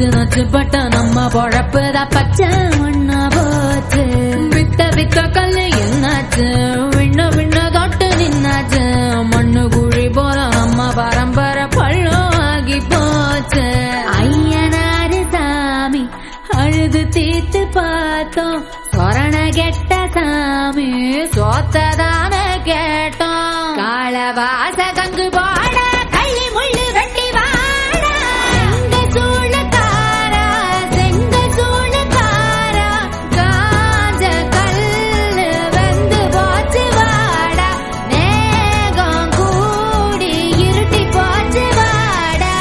நச்சு நச்சு பட்ட நம்ம பொழப்புதான் பச்சை மண்ணா போச்சு வித்த வித்த கல்லு என்னாச்சு விண்ண விண்ண தொட்டு நின்னாச்சு மண்ணு குழி போல நம்ம பரம்பரை பள்ளம் ஆகி போச்சு ஐயனாரு சாமி அழுது தீத்து பார்த்தோம் சொரண கெட்ட சாமி சோத்ததான கேட்டோம் காலவாச கங்கு போட கள்ளி முள்ளு வெட்டி வாட செங்க சூழக்காரா செங்க சூழக்காரா காஞ்ச கல்லு வெந்து போச்சு வாடா மேகம் கூடி இருட்டி போச்சு வாடா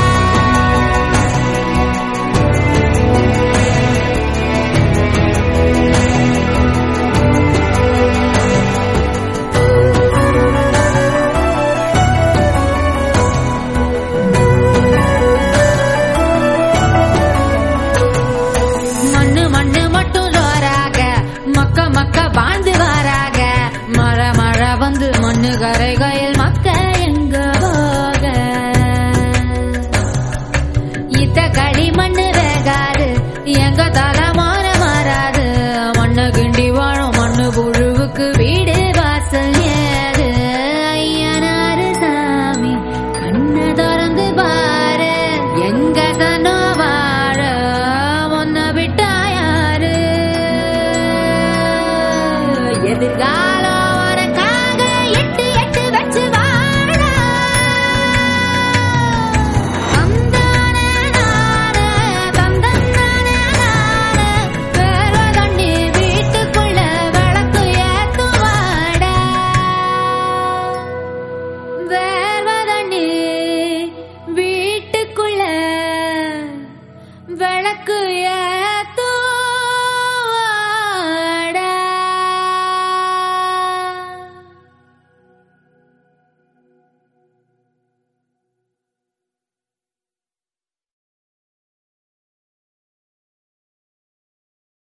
மண்ணு மண்ணு மட்டும் ஜோராக மக்க மக்க பாந்து வாராக மழை மழை வந்து மண்ணு கரைகையில் மக்க எங்க போக இத்த களி மண்ணு வேகாது எங்க தலைமாற மாறாது மண்ணு கிண்டி வாழும் மண்ணு புழுவுக்கு வீடு வாசல் ஏது ஐயனாரு சாமி கண்ணை திறந்து பாரு எங்க சனோ வாழ முன்ன விட்டா யாரு எதிர்கால